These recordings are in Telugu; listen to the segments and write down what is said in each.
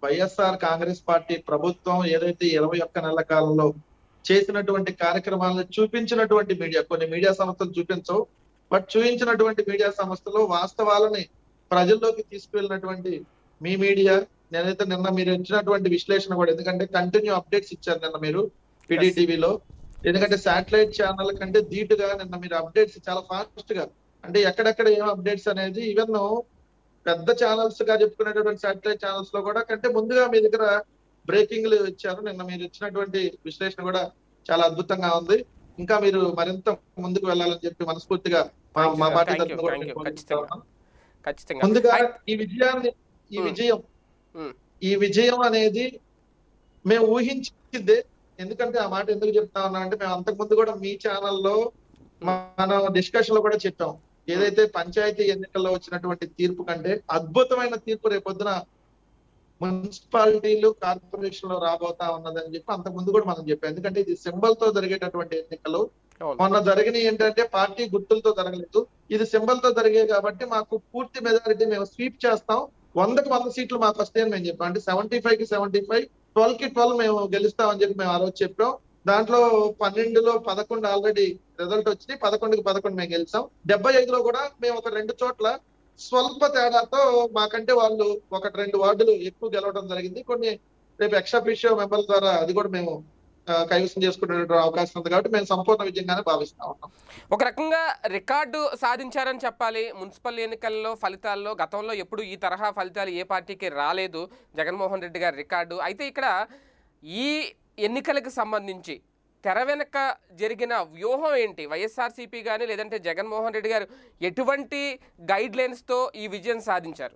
వైఎస్ఆర్ కాంగ్రెస్ పార్టీ ప్రభుత్వం ఏదైతే ఇరవై ఒక్క నెలల కాలంలో చేసినటువంటి కార్యక్రమాలను చూపించినటువంటి మీడియా కొన్ని మీడియా సంస్థలు చూపించవు బట్ చూపించినటువంటి మీడియా సంస్థలు వాస్తవాలని ప్రజల్లోకి తీసుకువెళ్ళినటువంటి మీ మీడియా నేనైతే నిన్న మీరు ఇచ్చినటువంటి విశ్లేషణ కూడా ఎందుకంటే కంటిన్యూ అప్డేట్స్ ఇచ్చారు నిన్న మీరు టీవీలో ఎందుకంటే శాటిలైట్ ఛానల్ కంటే ధీటుగా నిన్న మీరు అప్డేట్స్ చాలా ఫాస్ట్ గా అంటే ఎక్కడెక్కడ ఏం అప్డేట్స్ అనేది ఈవెన్ పెద్ద ఛానల్స్ గా చెప్పుకునేటువంటి శాటిలైట్ ఛానల్స్ లో కూడా కంటే ముందుగా మీ దగ్గర బ్రేకింగ్లు ఇచ్చారు నిన్న మీరు ఇచ్చినటువంటి విశ్లేషణ కూడా చాలా అద్భుతంగా ఉంది ఇంకా మీరు మరింత ముందుకు వెళ్ళాలని చెప్పి మనస్ఫూర్తిగా మా మా పార్టీ Thank you, తరఫున కూడా thank you. నేను ఖచ్చితంగా. కోరుకుంటా ఉన్నాను. ఖచ్చితంగా ముందుగా అయ్- ఈ విజయాన్ని ఈ Hmm. విజయం Hmm. ఈ విజయం అనేది మేము ఊహించిందే ఎందుకంటే ఆ మాట ఎందుకు చెప్తా ఉన్నా అంటే మేము అంతకు ముందు కూడా మీ ఛానల్లో మనం డిస్కషన్ లో కూడా చెప్పాం ఏదైతే పంచాయతీ ఎన్నికల్లో వచ్చినటువంటి తీర్పు కంటే అద్భుతమైన తీర్పు రేపొద్దున మున్సిపాలిటీలు కార్పొరేషన్ లో రాబోతా ఉన్నదని చెప్పి అంతకు ముందు కూడా మనం చెప్పాం ఎందుకంటే ఇది సింబల్ తో జరిగేటటువంటి ఎన్నికలు అవును. మొన్న జరిగినవి ఏంటంటే పార్టీ గుర్తులతో జరగలేదు ఇది సింబల్ తో జరిగాయి కాబట్టి మాకు పూర్తి మెజారిటీ మేము స్వీప్ చేస్తాం వందకి వంద సీట్లు మాకు వస్తాయని మేము చెప్పాం అంటే సెవెంటీ ఫైవ్ కి సెవెంటీ ఫైవ్ ట్వెల్వ్ కి ట్వెల్వ్ మేము గెలుస్తామని చెప్పి మేము ఆ రోజు చెప్పాం దాంట్లో పన్నెండులో పదకొండు ఆల్రెడీ రిజల్ట్ వచ్చినాయి పదకొండుకి పదకొండు మేము గెలిచాం డెబ్బై ఐదులో కూడా మేము ఒక రెండు చోట్ల స్వల్ప తేడాతో మాకంటే వాళ్ళు ఒకటి రెండు వార్డులు ఎక్కువ గెలవడం జరిగింది కొన్ని రేపు ఎక్స్ట్రా మెంబర్ల ద్వారా అది కూడా మేము ఆ, కైవసం చేసుకునే అవకాశం ఉంది కాబట్టి మేము సంపూర్ణ విజయంగానే భావిస్తా ఉన్నాం ఒక రకంగా రికార్డు సాధించారని చెప్పాలి మున్సిపల్ ఎన్నికల్లో ఫలితాల్లో గతంలో ఎప్పుడు ఈ తరహా ఫలితాలు ఏ పార్టీకి రాలేదు జగన్మోహన్ రెడ్డి గారి రికార్డు అయితే ఇక్కడ ఈ ఎన్నికలకు సంబంధించి తెర వెనక జరిగిన వ్యూహం ఏంటి వైఎస్ఆర్సీపీ కానీ లేదంటే జగన్మోహన్ రెడ్డి గారు ఎటువంటి గైడ్ లైన్స్తో ఈ విజయం సాధించారు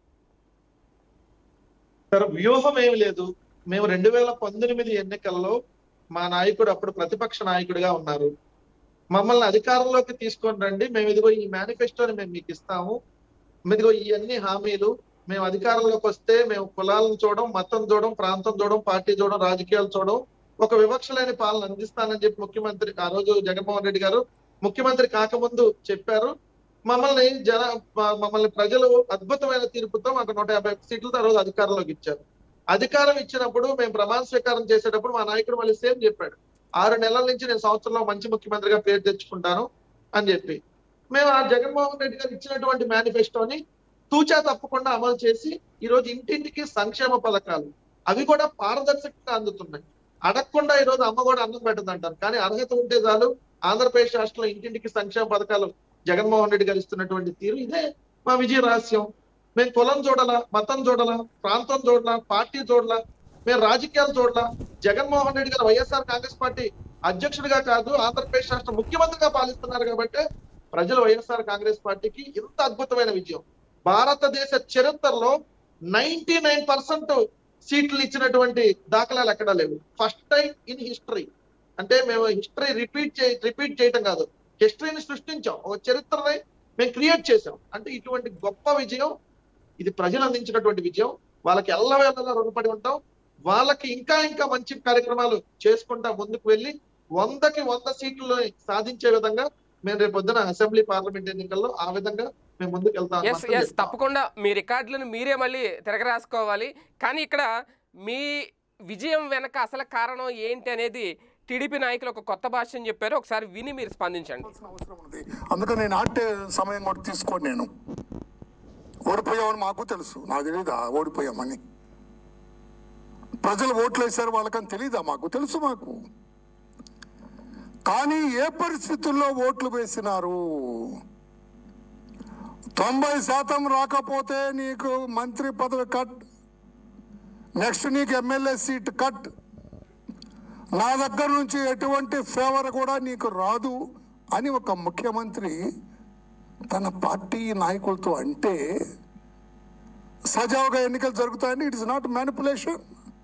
సార్ వ్యూహం ఏమి లేదు మేము రెండు వేల పంతొమ్మిది ఎన్నికల్లో మా నాయకుడు అప్పుడు ప్రతిపక్ష నాయకుడిగా ఉన్నారు మమ్మల్ని అధికారంలోకి తీసుకొని రండి మేము ఇదిగో ఈ మేనిఫెస్టోని మేము మీకు ఇస్తాము ఇదిగో ఈ అన్ని హామీలు మేము అధికారంలోకి వస్తే మేము కులాలను చూడడం మతం చూడడం ప్రాంతం చూడడం పార్టీ చూడడం రాజకీయాలు చూడడం ఒక వివక్ష లేని పాలన అందిస్తానని చెప్పి ముఖ్యమంత్రి ఆ రోజు జగన్మోహన్ రెడ్డి గారు ముఖ్యమంత్రి కాకముందు చెప్పారు మమ్మల్ని జన మ- మమ్మల్ని ప్రజలు అద్భుతమైన తీర్పుతో మాకు నూట యాభై సీట్లతో ఆ రోజు అధికారంలోకి ఇచ్చారు అధికారం ఇచ్చినప్పుడు మేము ప్రమాణ స్వీకారం చేసేటప్పుడు మా నాయకుడు మళ్ళీ సేమ్ చెప్పాడు ఆరు నెలల నుంచి నేను సంవత్సరంలో మంచి ముఖ్యమంత్రిగా పేరు తెచ్చుకుంటాను అని చెప్పి మేము ఆ జగన్మోహన్ రెడ్డి గారు ఇచ్చినటువంటి మేనిఫెస్టోని తూచా తప్పకుండా అమలు చేసి ఈ రోజు ఇంటింటికి సంక్షేమ పథకాలు అవి కూడా పారదర్శకంగా అందుతున్నాయి అడగకుండా ఈ రోజు అమ్మ కూడా అన్నం పెట్టదంటారు కానీ అర్హత ఉంటే చాలు ఆంధ్రప్రదేశ్ రాష్ట్రంలో ఇంటింటికి సంక్షేమ పథకాలు జగన్మోహన్ రెడ్డి గారు ఇస్తున్నటువంటి తీరు ఇదే మా విజయ రహస్యం మేము కులం చూడాలా మతం చూడాలా ప్రాంతం చూడాలా పార్టీ చూడాలా మేము రాజకీయాలు చూడాలా జగన్మోహన్ రెడ్డి గారు వైఎస్ఆర్ కాంగ్రెస్ పార్టీ అధ్యక్షుడిగా కాదు ఆంధ్రప్రదేశ్ రాష్ట్ర ముఖ్యమంత్రిగా పాలిస్తున్నారు కాబట్టి ప్రజలు వైఎస్ఆర్ కాంగ్రెస్ పార్టీకి ఇంత అద్భుతమైన విజయం భారతదేశ చరిత్రలో నైన్టీ నైన్ పర్సెంట్ సీట్లు ఇచ్చినటువంటి దాఖలాలు ఎక్కడా లేవు ఫస్ట్ టైం ఇన్ హిస్టరీ అంటే మేము హిస్టరీ రిపీట్ చే రిపీట్ చేయటం కాదు హిస్టరీని సృష్టించాం ఒక చరిత్రని మేము క్రియేట్ చేసాం అంటే ఇటువంటి గొప్ప విజయం ఇది ప్రజలు అందించినటువంటి విజయం వాళ్ళకి ఎల్లవేళలా రుణపడి ఉంటాం వాళ్ళకి ఇంకా ఇంకా మంచి కార్యక్రమాలు చేసుకుంటా ముందుకు వెళ్ళి వందకి వంద సీట్లు సాధించే విధంగా మేము రేపు పొద్దున అసెంబ్లీ పార్లమెంట్ ఎన్నికల్లో ఆ విధంగా మేము ముందుకు వెళ్తాం ఎస్ ఎస్ తప్పకుండా మీ రికార్డులను మీరే మళ్ళీ తిరగరాసుకోవాలి కానీ ఇక్కడ మీ విజయం వెనక అసలు కారణం ఏంటి అనేది టీడీపీ నాయకులు ఒక కొత్త భాష్యం చెప్పారు ఒకసారి విని మీరు స్పందించండి చేయాల్సిన అవసరం ఉంది అందుకని నేను ఆటే సమయం కూడా తీసుకోండి నేను ఓడిపోయామని మాకు తెలుసు నాకు తెలియదా ఓడిపోయామని ప్రజలు ఓట్లు వేశారు వాళ్ళకని తెలీదా మాకు తెలుసు మాకు కానీ ఏ పరిస్థితుల్లో ఓట్లు వేసినారు తొంభై శాతం రాకపోతే నీకు మంత్రి పదవి కట్ నెక్స్ట్ నీకు ఎమ్మెల్యే సీట్ కట్ నా దగ్గర నుంచి ఎటువంటి ఫేవర్ కూడా నీకు రాదు అని ఒక ముఖ్యమంత్రి తన పార్టీ నాయకులతో అంటే సజావుగా ఎన్నికలు జరుగుతాయని it is not manipulation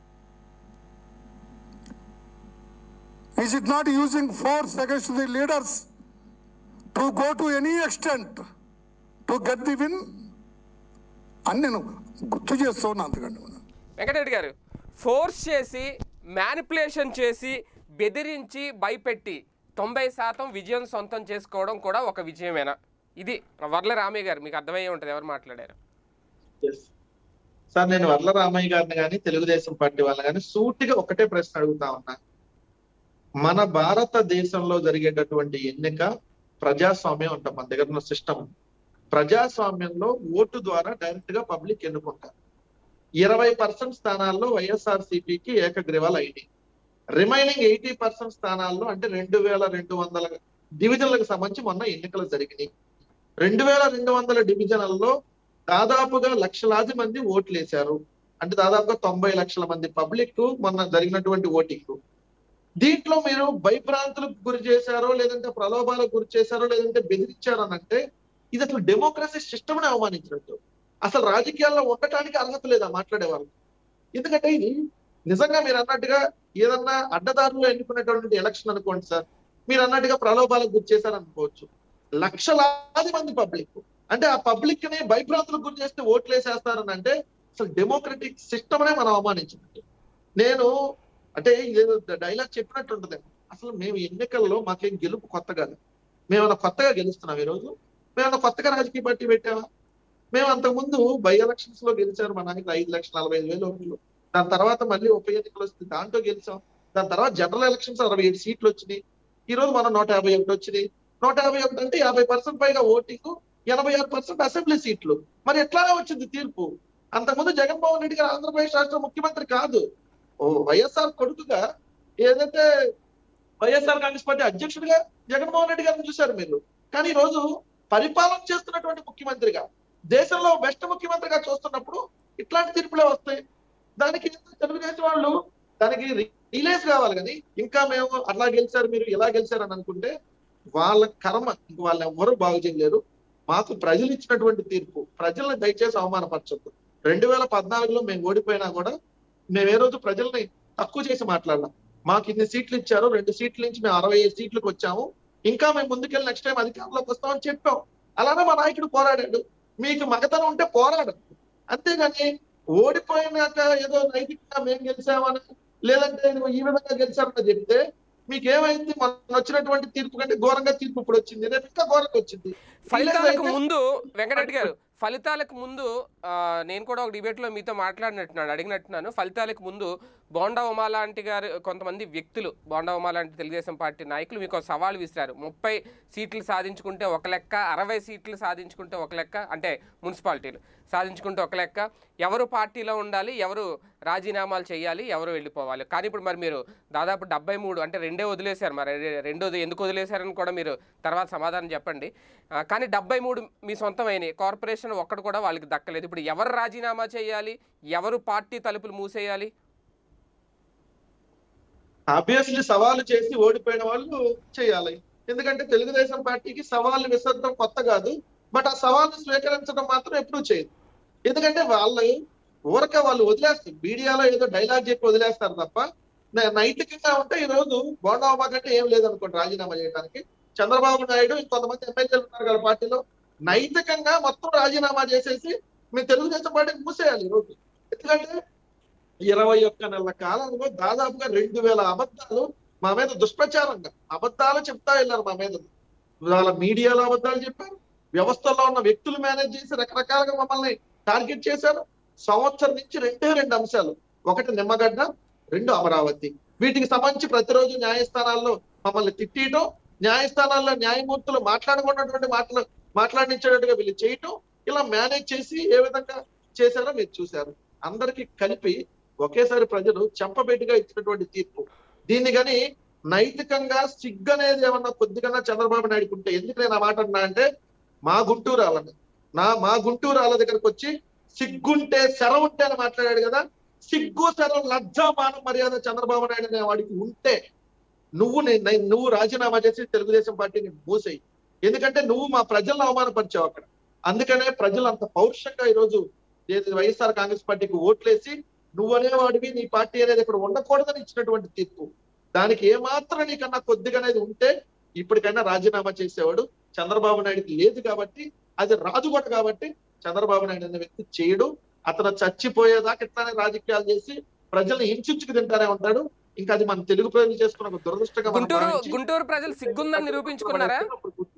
is it not using force against the leaders to go to any extent to get the win అని నేను గుర్తు చేస్తూ ఉన్నా అంతకంటే వెంకటరెడ్డి గారు ఫోర్స్ చేసి మ్యానిపులేషన్ చేసి బెదిరించి భయపెట్టి తొంభై శాతం విజయం సొంతం చేసుకోవడం కూడా ఒక విజయమేనా ఇది వర్ల రామయ్య గారు మీకు అర్థమయ్యే ఉంటుంది ఎవరు మాట్లాడారు సార్ నేను వర్ల రామయ్య గారిని కానీ తెలుగుదేశం పార్టీ వాళ్ళని కానీ సూటిగా ఒకటే ప్రశ్న అడుగుతా ఉన్నా మన భారతదేశంలో జరిగేటటువంటి ఎన్నిక ప్రజాస్వామ్యం అంటాం మన దగ్గర ఉన్న సిస్టమ్ ప్రజాస్వామ్యంలో ఓటు ద్వారా డైరెక్ట్ గా పబ్లిక్ ఎన్నుకుంటారు ఇరవై పర్సెంట్ స్థానాల్లో వైఎస్ఆర్ సిపికి ఏకగ్రీవాలు అయినాయి రిమైనింగ్ ఎయిటీ పర్సెంట్ స్థానాల్లో అంటే రెండు వేల రెండు వందల డివిజన్లకు సంబంధించి మొన్న ఎన్నికలు జరిగినాయి రెండు వేల రెండు వందల డివిజన్లలో దాదాపుగా లక్షలాది మంది ఓట్లు వేశారు అంటే దాదాపుగా తొంభై లక్షల మంది పబ్లిక్ మొన్న జరిగినటువంటి ఓటింగ్ దీంట్లో మీరు భయభ్రాంతులకు గురి చేశారో లేదంటే ప్రలోభాలకు గురి చేశారో లేదంటే బెదిరించారో అని అంటే ఇది అసలు డెమోక్రసీ సిస్టమ్ అవమానించినట్టు అసలు రాజకీయాల్లో ఉండటానికి అర్హత లేదా మాట్లాడేవాళ్ళు ఎందుకంటే ఇది నిజంగా మీరు అన్నట్టుగా ఏదన్నా అడ్డదారులు ఎన్నుకునేటువంటి ఎలక్షన్ అనుకోండి సార్ మీరు అన్నట్టుగా ప్రలోభాలకు గురి చేశారనుకోవచ్చు లక్షలాది మంది పబ్లిక్ అంటే ఆ పబ్లిక్ ని భయభ్రాంతులకు గురి చేస్తే ఓట్లు వేసేస్తారని అంటే అసలు డెమోక్రటిక్ సిస్టమ్ నే మనం అవమానించినట్టు నేను అంటే ఏదో డైలాగ్ చెప్పినట్టు ఉంటుంది అసలు మేము ఎన్నికల్లో మాకేం గెలుపు కొత్త కాదు మేమన్నా కొత్తగా గెలుస్తున్నాం ఈ రోజు మేమన్నా కొత్తగా రాజకీయ పార్టీ పెట్టామా మేము అంతకుముందు బై ఎలక్షన్స్ లో గెలిచారు మా నాయకులు ఐదు లక్షల నలభై ఐదు వేల ఓట్లు దాని తర్వాత మళ్ళీ ఉప ఎన్నికలు వస్తుంది దాంట్లో గెలిచాం దాని తర్వాత జనరల్ ఎలక్షన్స్ అరవై ఏడు సీట్లు వచ్చినాయి ఈ రోజు మనం నూట యాభై ఒకటి వచ్చినాయి నూట యాభై ఒకటి అంటే యాభై పర్సెంట్ పైగా ఓటింగ్ ఎనభై ఆరు పర్సెంట్ అసెంబ్లీ సీట్లు మరి ఎట్లానే వచ్చింది తీర్పు అంతకుముందు జగన్మోహన్ రెడ్డి గారు ఆంధ్రప్రదేశ్ రాష్ట్ర ముఖ్యమంత్రి కాదు ఓ వైఎస్ఆర్ కొడుకుగా ఏదైతే వైఎస్ఆర్ కాంగ్రెస్ పార్టీ అధ్యక్షుడిగా జగన్మోహన్ రెడ్డి గారిని చూశారు మీరు కానీ ఈ రోజు పరిపాలన చేస్తున్నటువంటి ముఖ్యమంత్రిగా దేశంలో బెస్ట్ ముఖ్యమంత్రిగా చూస్తున్నప్పుడు ఇట్లాంటి తీర్పులే వస్తాయి దానికి తెలుగుదేశం వాళ్ళు దానికి రిలీజ్ కావాలి కానీ ఇంకా మేము అట్లా గెలిచారు మీరు ఇలా గెలిచారు అని అనుకుంటే వాళ్ళ కర్మ ఇంక వాళ్ళు ఎవరు బాగు చేయలేరు మాకు ప్రజలు ఇచ్చినటువంటి తీర్పు ప్రజల్ని దయచేసి అవమానపరచొద్దు రెండు వేల పద్నాలుగులో మేము ఓడిపోయినా కూడా మేము ఏ రోజు ప్రజల్ని తక్కువ చేసి మాట్లాడలాం మాకు ఇన్ని సీట్లు ఇచ్చారు రెండు సీట్ల నుంచి మేము అరవై ఐదు సీట్లకు వచ్చాము ఇంకా మేము ముందుకెళ్ళి నెక్స్ట్ టైం అధికారంలోకి వస్తామని చెప్పాం అలానే మా నాయకుడు పోరాడాడు మీకు మగతనం ఉంటే పోరాడండి అంతేగాని ఓడిపోయినాక ఏదో నైతికంగా మేము గెలిచామని లేదంటే నువ్వు ఈ విధంగా గెలిచామని చెప్తే మీకేమైంది మొన్న వచ్చినటువంటి తీర్పు కంటే ఘోరంగా తీర్పు ఇప్పుడు వచ్చింది రేపు ఇంకా ఘోరంగా వచ్చింది ఫలితాలకు అయితే- ముందు వెంకటరెడ్డి గారు ఫలితాలకు ముందు ఆ, నేను కూడా ఒక డిబేట్లో మీతో మాట్లాడినట్టున్నాను అడిగినట్టున్నాను ఫలితాలకు ముందు బోండా ఉమా లాంటి గారు కొంతమంది వ్యక్తులు బోండా ఉమా లాంటి తెలుగుదేశం పార్టీ నాయకులు మీకు ఒక సవాల్ విసిరారు ముప్పై సీట్లు సాధించుకుంటే ఒక లెక్క అరవై సీట్లు సాధించుకుంటే ఒక లెక్క అంటే మున్సిపాలిటీలు సాధించుకుంటే ఒక లెక్క ఎవరు పార్టీలో ఉండాలి ఎవరు రాజీనామాలు చేయాలి ఎవరు వెళ్ళిపోవాలి కానీ ఇప్పుడు మరి మీరు దాదాపు డెబ్బై మూడు అంటే రెండే వదిలేశారు మరి రె- రెండోది ఎందుకు వదిలేశారని కూడా మీరు తర్వాత సమాధానం చెప్పండి ఆ, కానీ డెబ్బై మూడు మీ సొంతమైనవి కార్పొరేషన్ ఒక్కటి కూడా వాళ్ళకి దక్కలేదు ఇప్పుడు ఎవరు రాజీనామా చేయాలి ఎవరు పార్టీ తలుపులు మూసేయాలి ఆబ్వియస్లీ సవాలు చేసి ఓడిపోయిన వాళ్ళు చేయాలి ఎందుకంటే తెలుగుదేశం పార్టీకి సవాళ్ళు విసరడం కొత్త కాదు బట్ ఆ సవాల్ని స్వీకరించడం మాత్రం ఎప్పుడూ చేయదు ఎందుకంటే వాళ్ళు ఊరక వాళ్ళు వదిలేస్తారు మీడియాలో ఏదో డైలాగ్ చెప్పి వదిలేస్తారు తప్ప న- నైతికంగా ఉంటే ఈ రోజు బోండామా కంటే ఏం లేదనుకోండి రాజీనామా చేయడానికి చంద్రబాబు నాయుడు ఇంకొంతమంది ఎమ్మెల్యేలు ఉన్నారు కదా పార్టీలో నైతికంగా మొత్తం రాజీనామా చేసేసి మేము తెలుగుదేశం పార్టీని మూసేయాలి ఈ రోజు ఎందుకంటే ఇరవై ఒక్క నెలల కాలంలో దాదాపుగా రెండు వేల అబద్ధాలు మా మీద దుష్ప్రచారంగా అబద్ధాలు చెప్తా వెళ్ళారు మా మీద వాళ్ళ మీడియాలో అబద్ధాలు చెప్పారు వ్యవస్థలో ఉన్న వ్యక్తులు మేనేజ్ చేసి రకరకాలుగా మమ్మల్ని టార్గెట్ చేశారు సంవత్సరం నుంచి రెండే రెండు అంశాలు ఒకటి నిమ్మగడ్డ రెండు అమరావతి వీటికి సంబంధించి ప్రతిరోజు న్యాయస్థానాల్లో మమ్మల్ని తిట్టేయటం న్యాయస్థానాల్లో న్యాయమూర్తులు మాట్లాడుకున్నటువంటి మాటలు మాట్లాడించేటట్టుగా వీళ్ళు చేయటం ఇలా మేనేజ్ చేసి ఏ విధంగా చేశారో మీరు చూశారు అందరికీ కలిపి ఒకేసారి ప్రజలు చెంపబెట్టిగా ఇచ్చినటువంటి తీర్పు దీన్ని గని నైతికంగా సిగ్గు అనేది ఏమన్నా కొద్దిగా చంద్రబాబు నాయుడుకు ఉంటే ఎందుకు నేను ఆ మాట అన్నా అంటే మా గుంటూరు వాళ్ళని నా మా గుంటూరు వాళ్ళ దగ్గరకు వచ్చి సిగ్గుంటే శర ఉంటే అని మాట్లాడాడు కదా సిగ్గు శరం లజ్జా మాన మర్యాద చంద్రబాబు నాయుడు అనే వాడికి ఉంటే నువ్వు నే- నే- నువ్వు రాజీనామా చేసి తెలుగుదేశం పార్టీని మూసేయి ఎందుకంటే నువ్వు మా ప్రజలను అవమానపరిచావు అక్కడ అందుకనే ప్రజలు అంత పౌరుషంగా ఈరోజు ఏది వైఎస్ఆర్ కాంగ్రెస్ పార్టీకి ఓట్లేసి నువ్వు అనేవాడివి నీ పార్టీ అనేది ఇక్కడ ఉండకూడదని ఇచ్చినటువంటి తీర్పు దానికి ఏమాత్రం నీకన్నా కొద్దిగా అనేది ఉంటే ఇప్పటికైనా రాజీనామా చేసేవాడు చంద్రబాబు నాయుడుకి లేదు కాబట్టి అది రాజు కూడా కాబట్టి చంద్రబాబు నాయుడు అనే వ్యక్తి చేయడు అతను చచ్చిపోయేదాకా ఇట్లానే రాజకీయాలు చేసి ప్రజల్ని హింసించుకు తింటానే ఉంటాడు ఇంకా అది మన తెలుగు ప్రజలు చేసుకున్న ఒక దురదృష్టంగా మనం గుంటూరు భావించి గుంటూరు ప్రజలు సిగ్గుందని నిరూపించుకున్నారా ఇప్పుడు